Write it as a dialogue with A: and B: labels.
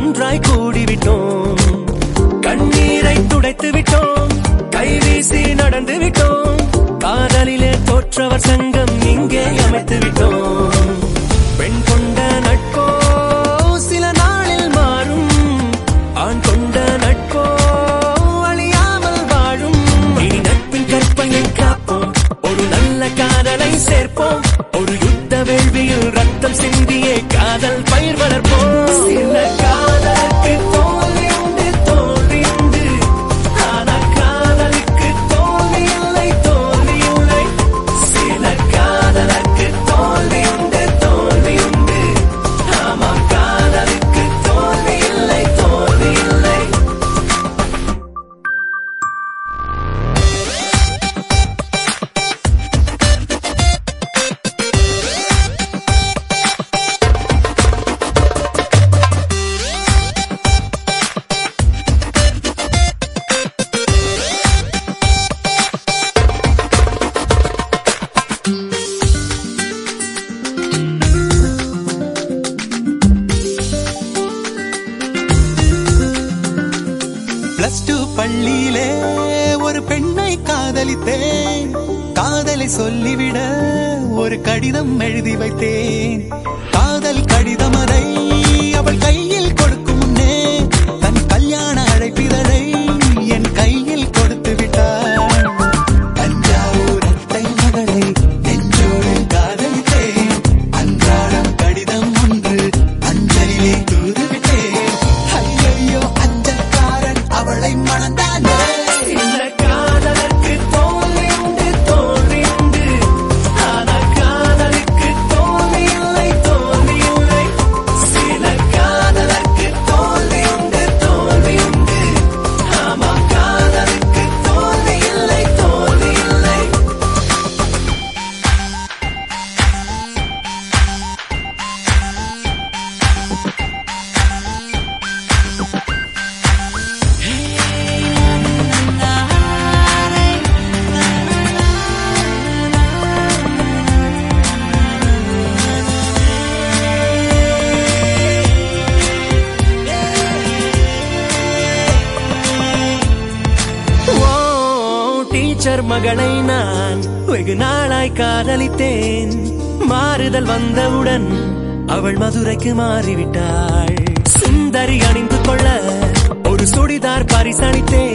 A: ஒன்றாய் கூடிவிட்டோம் கண்ணீரை துடைத்து விட்டோம் கைவீசி நடந்து விட்டோம் காதலிலே தோற்றவர் சங்கம் இங்கே அமைத்து விட்டோம் பெண் கொண்ட நட்போ சில நாளில் மாறும் ஆண் கொண்ட நட்போ அழியாமல் வாழும் இனி நட்பின் கற்பனை காப்போம் ஒரு நல்ல காதலை சேர்ப்போம் ஒரு யுத்த வேள்வியில் ரத்தம் சிந்தியே காதல் பயிர் வளர்ப்போம் சில காதலுக்கு தோல்வி உண்டு தோல்வி உண்டு ஆனா காதலுக்கு தோல்வி இல்லை தோல்வி இல்லை சில காதலுக்கு தோல்வி உண்டு தோல்வி உண்டு ஆமா காதலுக்கு தோல்வி இல்லை தோல்வி இல்லை
B: பிளஸ் டூ பள்ளியிலே ஒரு பெண்ணை காதலித்தேன் காதலை சொல்லிவிட ஒரு கடிதம் எழுதி வைத்தேன் காதல் கடிதம் அதை அவள் கையில் கொடுக்கும் முன்னே தன் கல்யாண அழைப்பிதழை என் கையில் கொடுத்து விட்டாள் தஞ்சாவூர் அத்தை மகளை நெஞ்சோடு காதலித்தேன் அன்றாடம் கடிதம் ஒன்று அஞ்சலிலே தூது விட்டேன் ஐயையோ அஞ்சல்காரன் அவளை மணந்தானே
A: சில காதலுக்கு தோல்வி உண்டு தோல்வி உண்டு ஆனா காதலுக்கு தோல்வி இல்லை தோல்வி இல்லை சில காதலுக்கு தோல்வி உண்டு தோல்வி உண்டு ஆமா காதலுக்கு தோல்வி இல்லை தோல்வி இல்லை ஓ டீச்சர் மகளை நான் வெகு நாளாய் காதலித்தேன் மாறுதல் வந்தவுடன் அவள் மதுரைக்கு மாறிவிட்டாள் சுந்தரி அணிந்து கொள்ள ஒரு சுடிதார் பரிசளித்தேன்